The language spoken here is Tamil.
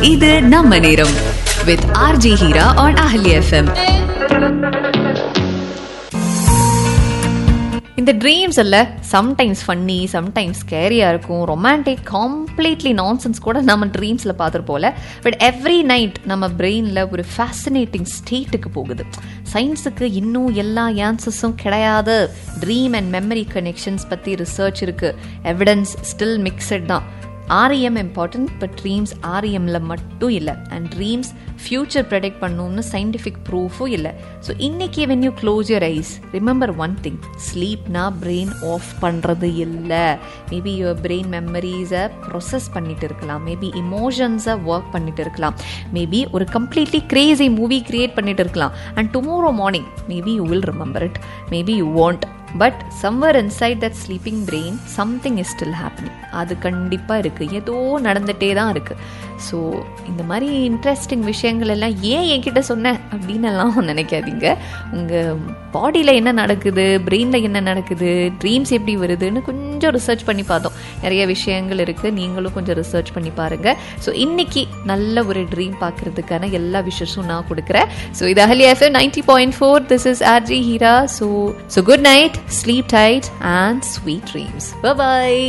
இது நம்ம நேரம் with RJ Heera on Ahali FM இந்த ட்ரீம்ஸ் இல்ல சம்டைம்ஸ் ஃபன்னி சம்டைம்ஸ் ஸ்கேரியாக இருக்கும் ரொமான்டிக் கம்ப்ளீட்லி நான்சென்ஸ் கூட நம்ம ட்ரீம்ஸில் பார்த்துருப்போல பட் எவ்ரி நைட் நம்ம பிரெயினில் ஒரு ஃபேசினேட்டிங் ஸ்டேட்டுக்கு போகுது சயின்ஸுக்கு இன்னும் எல்லா ஆன்சர்ஸும் கிடையாது ட்ரீம் அண்ட் மெமரி கனெக்ஷன்ஸ் பற்றி ரிசர்ச் இருக்குது எவிடன்ஸ் ஸ்டில் மிக்சட் தான் ஆர்இஎம் இம்பார்ட்டன்ட் பட் ட்ரீம்ஸ் ஆர்இஎம்ல மட்டும் இல்லை அண்ட் ட்ரீம்ஸ் ஃபியூச்சர் ப்ரெடிக்ட் பண்ணணும்னு சயின்டிஃபிக் ப்ரூஃபும் இல்லை ஸோ இன்னைக்கு when you close your eyes remember one thing ஸ்லீப்னா பிரெயின் ஆஃப் பண்ணுறது இல்லை மேபி யுவர் பிரெயின் மெமரிஸை ப்ரொசஸ் பண்ணிட்டு இருக்கலாம் மேபி இமோஷன்ஸை ஒர்க் பண்ணிட்டு இருக்கலாம் மேபி ஒரு கம்ப்ளீட்லி கிரேசி மூவி கிரியேட் பண்ணிட்டு இருக்கலாம் and tomorrow morning maybe you will remember it maybe you won't but somewhere inside that sleeping brain something is still happening அது கண்டிப்பாக இருக்குது ஏதோ நடந்துகிட்டே தான் இருக்குது ஸோ இந்த மாதிரி இன்ட்ரெஸ்டிங் விஷயங்கள் எல்லாம் ஏன் என்கிட்ட சொன்னேன் அப்படின்னு எல்லாம் நினைக்காதீங்க உங்கள் பாடியில் என்ன நடக்குது பிரெயினில் என்ன நடக்குது ட்ரீம்ஸ் எப்படி வருதுன்னு கொஞ்சம் ரிசர்ச் பண்ணி பார்த்தோம் நிறைய விஷயங்கள் இருக்குது நீங்களும் கொஞ்சம் ரிசர்ச் பண்ணி பாருங்கள் ஸோ இன்னைக்கு நல்ல ஒரு ட்ரீம் பார்க்குறதுக்கான எல்லா விஷயஸும் நான் கொடுக்குறேன் ஸோ இது Ahali FM ninety point four this is RJ Heera so so good night sleep tight and sweet dreams. Bye bye.